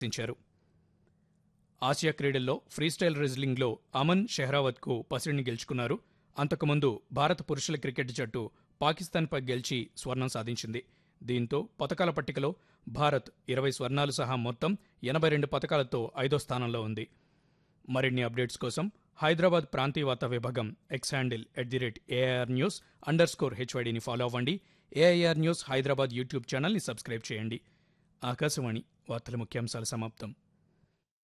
సాధించారు ఆసియా క్రీడల్లో ఫ్రీస్టైల్ రెజ్లింగ్లో అమన్ షెహ్రావత్కు పసిడిని గెలుచుకున్నారు అంతకుముందు భారత పురుషుల క్రికెట్ జట్టు పాకిస్తాన్పై గెలిచి స్వర్ణం సాధించింది దీంతో పతకాల పట్టికలో భారత్ ఇరవై స్వర్ణాలు సహా మొత్తం ఎనభై రెండు పతకాలతో ఐదో స్థానంలో ఉంది మరిన్ని అప్డేట్స్ కోసం హైదరాబాద్ ప్రాంతీయ వార్తా విభాగం X handle at the rate AIR news underscore హెచ్వైడిని ఫాలో అవ్వండి ఏఐఆర్ న్యూస్ హైదరాబాద్ యూట్యూబ్ ఛానల్ని సబ్స్క్రైబ్ చేయండి ఆకాశవాణి వార్తల ముఖ్యాంశాలు సమాప్తం